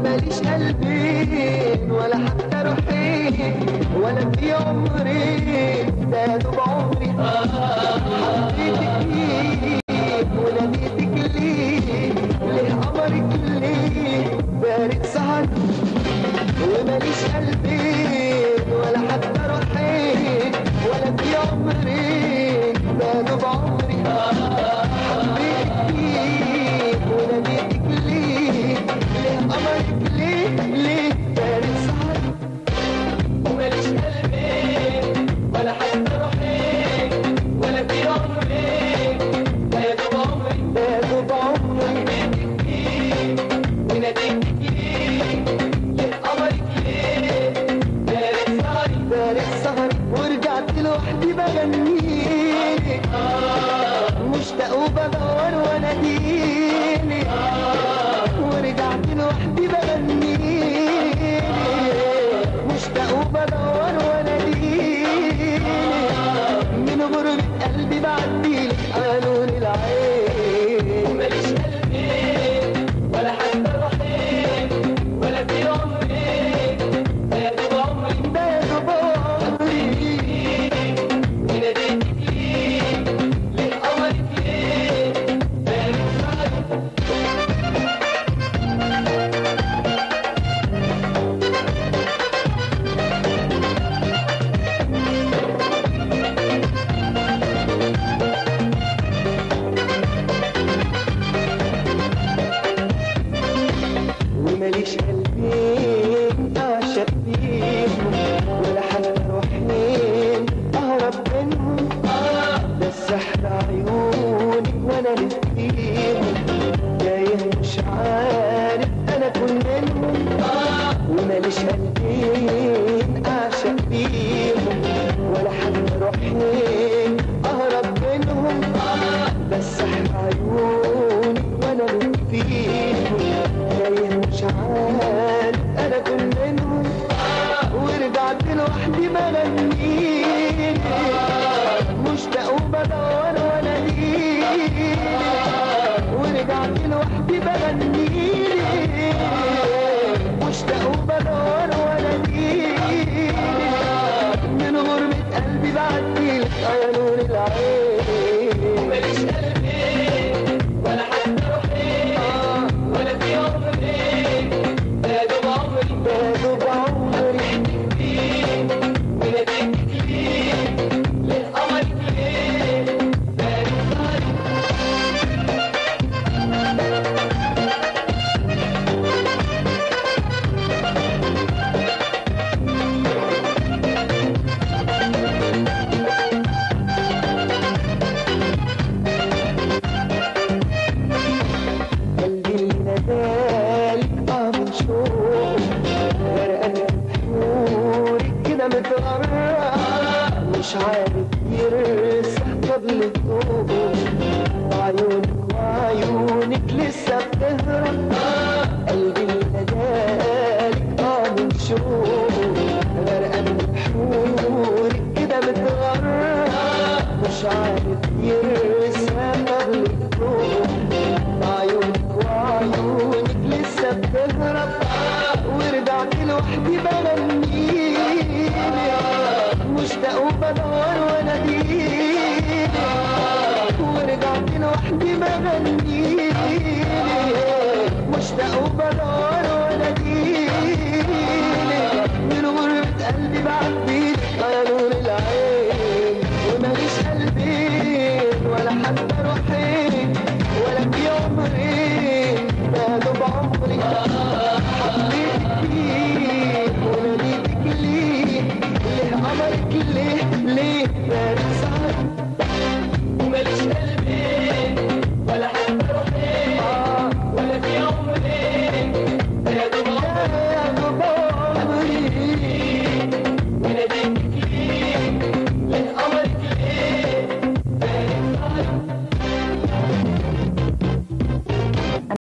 وماليش قلبين ولا حتى روحين ولا في عمرين ده يا دوب عمري حبيتك ليه وناديتك ليه ليه قمرك ليه بارد سهر وماليش قلبين ولا حتى روحين ولا في عمرين ده يا دوب عمري حبيتك ليه وناديتك ليه ليه قمرك ليه ليه بارد سهر وماليش قلبين ولا حتى روحين ولا في عمرين ده يا دوب عمري ده يا دوب عمري حبيتك ليه وناديتك ليه ليه قمرك ليه بارد سهري بارد سهر ورجعت لوحدي بغنيلك مشتاق وبدور واناديلك ورجعت لوحدي بغنيلك مشتاق وبدور واناديلك من غربة قلبي بعديلك قانون العين وماليش قلبين ولا حتى روحين ولا في عمرين ده يا دوب عمري ده يا دوب عمري وناديتك ليه ليه قمرك ليه بارد سهري وماليش قلبين اعشق فيهم ولا حتى روحين اهرب منهم ده السحر عيونك وانا لفيهم تايه مش عارف انا اكون منهم وماليش قلبين اعشق فيهم ولا حتى روحين اهرب منهم ده السحر عيونك وانا لفيهم تايه مش عارف انا اكون منهم ورجعت لوحدي بغنيلك مشتاق وبدور واناديلك ورجعت لوحدي بغنيلك مشتاق وبدور واناديلك من غربة قلبي بعديلك يا نور العين وماليش قلبين ولا حتى روحين ولا في عمرين ده يا دوب عمري ده دوب عمري ليه وناديتك ليه ليه قمرك ليه بارد سهري قلبي اللي نادالك اه من شوق غرقان في بحورك كده متغرق مش عارف يرسى قبل الضوء وعيونك وعيونك لسه بتهرب قلبي اللي نادالك اه من شوق غرقان في بحورك كده متغرق مش عارف يرسى قبل الضوء عيونك وعيونك لسه بتهرب ورجعت لوحدي بغنيلك مشتاق وبدور واناديلك ورجعت لوحدي بغنيلك مشتاق وبدور واناديلك من غربة قلبي بعديلك يا نور العين وماليش قلبين ولا حتى روحين ولا في عمرين ده دوب عمري حبيتك ليه وناديتك ليه ليه قمرك ليه ليه بارد